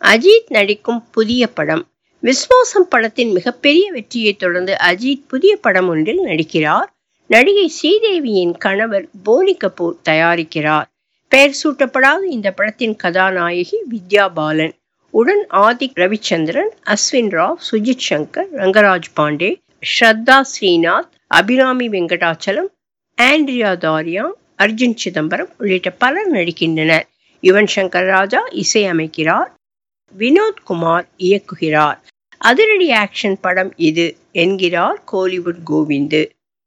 அஜித் நடிக்கும் புதிய படம் விஸ்வாசம் படத்தின் மிகப்பெரிய வெற்றியை தொடர்ந்து அஜித் புதிய படம் ஒன்றில் நடிக்கிறார் நடிகை ஸ்ரீதேவியின் கணவர் போனி கபூர் தயாரிக்கிறார் பெயர் சூட்டப்படாத இந்த படத்தின் கதாநாயகி வித்யா பாலன் உடன் ஆதிக் ரவிச்சந்திரன் அஸ்வின் ராவ் சுஜித் சங்கர் ரங்கராஜ் பாண்டே ஸ்ரத்தா ஸ்ரீநாத் அபிராமி வெங்கடாச்சலம் ஆண்ட்ரியா தாரியா அர்ஜுன் சிதம்பரம் உள்ளிட்ட பலர் நடிக்கின்றனர் யுவன் சங்கர் ராஜா இசையமைக்கிறார் வினோத் குமார் இயக்குகிறார் அதிரடி ஆக்ஷன் படம் இது என்கிறார் கோலிவுட் கோவிந்து